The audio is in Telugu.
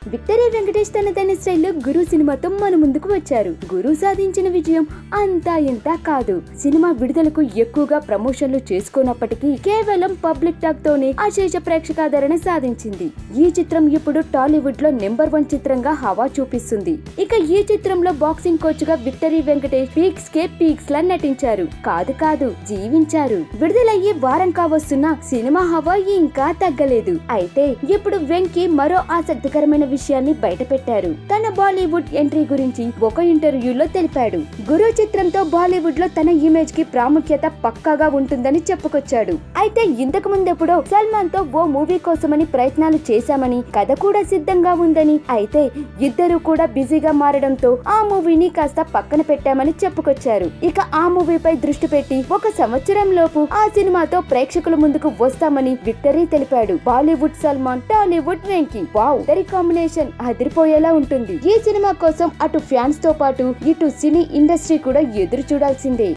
విక్టరీ వెంకటేష్ తనదైన స్టైల్లో గురు సినిమాతో మన ముందుకు వచ్చారు గురు సాధించిన విజయం అంతా ఇంతా కాదు సినిమా విడుదలకు ఎక్కువగా ప్రమోషన్లు చేసుకోనప్పటికీ కేవలం పబ్లిక్ టాక్ తోనే అశేష ప్రేక్షకాదరణ సాధించింది ఈ చిత్రం ఇప్పుడు టాలీవుడ్ లో నెంబర్ వన్ చిత్రంగా హవా చూపిస్తుంది ఇక ఈ చిత్రంలో బాక్సింగ్ కోచ్ గా విక్టరీ వెంకటేష్ పీక్స్ కే పీక్స్ లా నటించారు కాదు కాదు జీవించారు విడుదలయ్యి వారం కావస్తున్న సినిమా హవా ఇంకా తగ్గలేదు అయితే ఇప్పుడు వెంకీ మరో ఆసక్తికరమైన విషయాన్ని బయటపెట్టారు తన బాలీవుడ్ ఎంట్రీ గురించి ఒక ఇంటర్వ్యూలో తెలిపాడు గురు చిత్రంతో బాలీవుడ్ లో తన ఇమేజ్ కి ప్రాముఖ్యత పక్కాగా ఉంటుందని చెప్పుకొచ్చాడు అయితే ఇంతకు ముందెప్పుడో సల్మాన్ తో ఓ మూవీ కోసమని ప్రయత్నాలు చేశామని కథ కూడా సిద్ధంగా ఉందని అయితే ఇద్దరు కూడా బిజీగా మారడంతో ఆ మూవీని కాస్త పక్కన పెట్టామని చెప్పుకొచ్చారు ఇక ఆ మూవీపై దృష్టి పెట్టి ఒక సంవత్సరం లోపు ఆ సినిమాతో ప్రేక్షకుల ముందుకు వస్తామని విక్టరీ తెలిపాడు Bollywood Salman Tollywood Venky wow ఇద్దరి కాంబినేషన్ అదిరిపోయేలా ఉంటుంది ఈ సినిమా కోసం అటు ఫ్యాన్స్ తో పాటు ఇటు సినీ ఇండస్ట్రీ కూడా ఎదురు చూడాల్సిందే